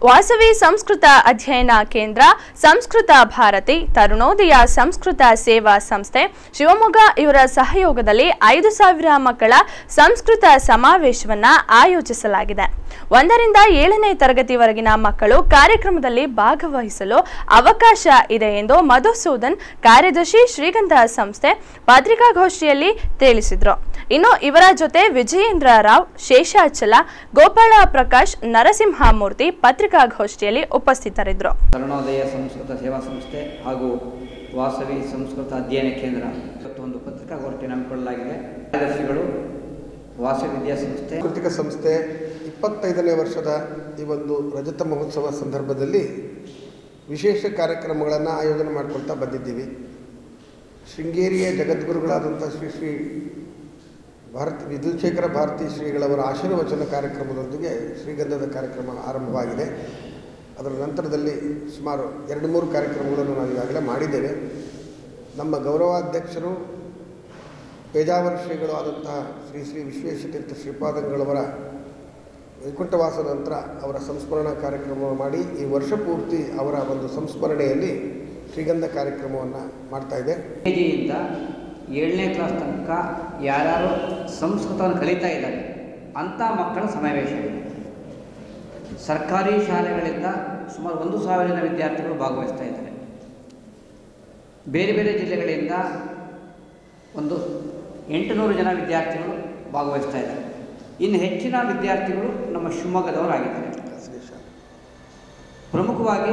ವಾಸವಿ ಸಂಸ್ಕೃತ ಅಧ್ಯಯನ ಕೇಂದ್ರ ಸಂಸ್ಕೃತ ಭಾರತಿ ತರುಣೋದಯ ಸಂಸ್ಕೃತ ಸೇವಾ ಸಂಸ್ಥೆ ಶಿವಮೊಗ್ಗ ಇವರ ಸಹಯೋಗದಲ್ಲಿ ಐದು ಸಾವಿರ ಮಕ್ಕಳ ಸಂಸ್ಕೃತ ಸಮಾವೇಶವನ್ನ ಆಯೋಜಿಸಲಾಗಿದೆ ಒಂದರಿಂದ ಏಳನೇ ತರಗತಿವರೆಗಿನ ಮಕ್ಕಳು ಕಾರ್ಯಕ್ರಮದಲ್ಲಿ ಭಾಗವಹಿಸಲು ಅವಕಾಶ ಇದೆ ಎಂದು ಮಧುಸೂದನ್ ಕಾರ್ಯದರ್ಶಿ ಶ್ರೀಗಂಧ ಸಂಸ್ಥೆ ಪತ್ರಿಕಾಗೋಷ್ಠಿಯಲ್ಲಿ ತಿಳಿಸಿದರು ಇನ್ನು ಇವರ ಜೊತೆ ವಿಜಯೇಂದ್ರ ರಾವ್ ಶೇಷಾಚಲ ಗೋಪಾಳ ಪ್ರಕಾಶ್ ನರಸಿಂಹಮೂರ್ತಿ ಪತ್ರಿಕಾಗೋಷ್ಠಿಯಲ್ಲಿ ಉಪಸ್ಥಿತರಿದ್ದರು ತರುಣೋದಯ ಸಂಸ್ಕೃತ ಸೇವಾ ಸಂಸ್ಥೆ ಹಾಗೂ ವಾಸವಿ ಸಂಸ್ಕೃತ ಅಧ್ಯಯನ ಕೇಂದ್ರ ಇವತ್ತು ಒಂದು ಪತ್ರಿಕಾಗೋಷ್ಠಿ ಹಮ್ಮಿಕೊಳ್ಳಲಾಗಿದೆ ಕಾರ್ಯದರ್ಶಿಗಳು ವಾಸವಿ ವಿದ್ಯಾಸಂಸ್ಥೆ ಸಾಂಸ್ಕೃತಿಕ ಸಂಸ್ಥೆ ಇಪ್ಪತ್ತೈದನೇ ವರ್ಷದ ಈ ಒಂದು ರಜತ ಮಹೋತ್ಸವ ಸಂದರ್ಭದಲ್ಲಿ ವಿಶೇಷ ಕಾರ್ಯಕ್ರಮಗಳನ್ನು ಆಯೋಜನೆ ಮಾಡ್ಕೊಳ್ತಾ ಬಂದಿದ್ದೀವಿ ಶೃಂಗೇರಿಯ ಜಗದ್ಗುರುಗಳಾದಂಥ ಶ್ರೀ ಶ್ರೀ ಭಾರತಿ ವಿಧುಶೇಖರ ಭಾರತಿ ಶ್ರೀಗಳವರ ಆಶೀರ್ವಚನ ಕಾರ್ಯಕ್ರಮದೊಂದಿಗೆ ಶ್ರೀಗಂಧದ ಕಾರ್ಯಕ್ರಮ ಆರಂಭವಾಗಿದೆ ಅದರ ನಂತರದಲ್ಲಿ ಸುಮಾರು ಎರಡು ಮೂರು ಕಾರ್ಯಕ್ರಮಗಳನ್ನು ನಾವು ಈಗಾಗಲೇ ಮಾಡಿದ್ದೇವೆ ನಮ್ಮ ಗೌರವಾಧ್ಯಕ್ಷರು ಪೇಜಾವರ ಶ್ರೀಗಳು ಆದಂತಹ ಶ್ರೀ ಶ್ರೀ ವಿಶ್ವೇಶತೀರ್ಥ ಶ್ರೀಪಾದಂಗಳವರ ವೈಕುಂಠವಾಸ ನಂತರ ಅವರ ಸಂಸ್ಮರಣಾ ಕಾರ್ಯಕ್ರಮವನ್ನು ಮಾಡಿ ಈ ವರ್ಷ ಪೂರ್ತಿ ಅವರ ಒಂದು ಸಂಸ್ಮರಣೆಯಲ್ಲಿ ಶ್ರೀಗಂಧ ಕಾರ್ಯಕ್ರಮವನ್ನು ಮಾಡ್ತಾ ಇದೆ ಕೆ ಜಿಯಿಂದ ಏಳನೇ ಕ್ಲಾಸ್ ತನಕ ಯಾರ್ಯಾರು ಸಂಸ್ಕೃತವನ್ನು ಕಲಿತಾ ಇದ್ದಾರೆ ಅಂಥ ಮಕ್ಕಳ ಸಮಾವೇಶ ಇದೆ ಸರ್ಕಾರಿ ಶಾಲೆಗಳಿಂದ ಸುಮಾರು ಒಂದು ಸಾವಿರ ವಿದ್ಯಾರ್ಥಿಗಳು ಭಾಗವಹಿಸ್ತಾ ಇದ್ದಾರೆ ಬೇರೆ ಬೇರೆ ಜಿಲ್ಲೆಗಳಿಂದ ಒಂದು ಎಂಟುನೂರು ಜನ ವಿದ್ಯಾರ್ಥಿಗಳು ಭಾಗವಹಿಸ್ತಾ ಇದ್ದಾರೆ ಇನ್ನು ಹೆಚ್ಚಿನ ವಿದ್ಯಾರ್ಥಿಗಳು ನಮ್ಮ ಶಿವಮೊಗ್ಗದವರಾಗಿದ್ದಾರೆ ಖಾಸಗಿ ಶಾಲೆ ಪ್ರಮುಖವಾಗಿ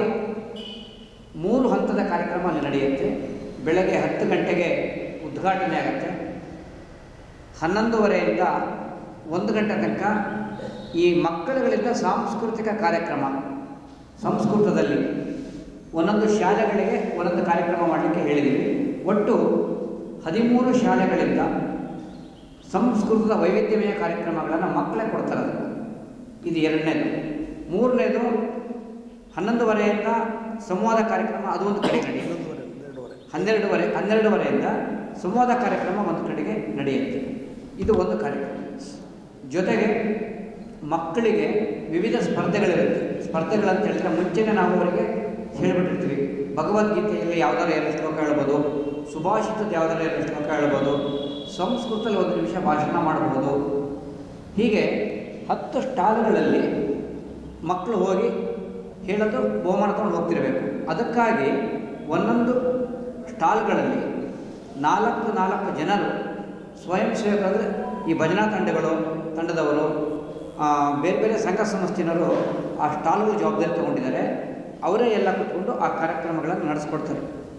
ಮೂರು ಹಂತದ ಕಾರ್ಯಕ್ರಮ ಅಲ್ಲಿ ನಡೆಯುತ್ತೆ ಬೆಳಗ್ಗೆ ಹತ್ತು ಗಂಟೆಗೆ ಉದ್ಘಾಟನೆ ಆಗುತ್ತೆ ಹನ್ನೊಂದುವರೆಯಿಂದ ಒಂದು ಗಂಟೆ ತನಕ ಈ ಮಕ್ಕಳುಗಳಿಂದ ಸಾಂಸ್ಕೃತಿಕ ಕಾರ್ಯಕ್ರಮ ಸಂಸ್ಕೃತದಲ್ಲಿ ಒಂದೊಂದು ಶಾಲೆಗಳಿಗೆ ಒಂದೊಂದು ಕಾರ್ಯಕ್ರಮ ಮಾಡಲಿಕ್ಕೆ ಹೇಳಿದ್ದೀವಿ ಒಟ್ಟು ಹದಿಮೂರು ಶಾಲೆಗಳಿಂದ ಸಂಸ್ಕೃತದ ವೈವಿಧ್ಯಮಯ ಕಾರ್ಯಕ್ರಮಗಳನ್ನು ಮಕ್ಕಳೇ ಕೊಡ್ತಾರೆ ಅದನ್ನು ಇದು ಎರಡನೇದು ಮೂರನೇದು ಹನ್ನೊಂದುವರೆಯಿಂದ ಸಂವಾದ ಕಾರ್ಯಕ್ರಮ ಅದು ಒಂದು ಕಡೆ ನಡೆಯುತ್ತೆ ಹನ್ನೆರಡುವರೆ ಹನ್ನೆರಡುವರೆಯಿಂದ ಸಂವಾದ ಕಾರ್ಯಕ್ರಮ ಒಂದು ಕಡೆಗೆ ನಡೆಯುತ್ತೆ ಇದು ಒಂದು ಕಾರ್ಯಕ್ರಮ ಜೊತೆಗೆ ಮಕ್ಕಳಿಗೆ ವಿವಿಧ ಸ್ಪರ್ಧೆಗಳಿರುತ್ತೆ ಸ್ಪರ್ಧೆಗಳಂತ ಹೇಳಿದ್ರೆ ಮುಂಚೆನೇ ನಾವು ಅವರಿಗೆ ಹೇಳಿಬಿಟ್ಟಿರ್ತೀವಿ ಭಗವದ್ಗೀತೆಯಲ್ಲಿ ಯಾವುದಾದ್ರು ಎರಡು ಶ್ಲೋಕ ಹೇಳ್ಬೋದು ಸುಭಾಷಿತದ ಯಾವುದಾದ್ರು ಎರಡು ಶ್ಲೋಕ ಹೇಳ್ಬೋದು ಸಂಸ್ಕೃತದಲ್ಲಿ ಒಂದು ನಿಮಿಷ ಭಾಷಣ ಮಾಡಬಹುದು ಹೀಗೆ ಹತ್ತು ಸ್ಟಾಲ್ಗಳಲ್ಲಿ ಮಕ್ಕಳು ಹೋಗಿ ಹೇಳೋದು ಬಹುಮಾನ ತಗೊಂಡು ಹೋಗ್ತಿರಬೇಕು ಅದಕ್ಕಾಗಿ ಒಂದೊಂದು ಸ್ಟಾಲ್ಗಳಲ್ಲಿ ನಾಲ್ಕು ನಾಲ್ಕು ಜನರು ಸ್ವಯಂ ಸೇವಕರು ಈ ಭಜನಾ ತಂಡಗಳು ತಂಡದವರು ಆ, ಬೇರೆ ಬೇರೆ ಸಂಘ ಸಂಸ್ಥೆನವರು ಆ ಸ್ಟಾಲ್ಗಳು ಜವಾಬ್ದಾರಿ ತಗೊಂಡಿದ್ದಾರೆ ಅವರೇ ಎಲ್ಲ ಕೂತ್ಕೊಂಡು ಆ ಕಾರ್ಯಕ್ರಮಗಳನ್ನು ನಡೆಸ್ಕೊಡ್ತಾರೆ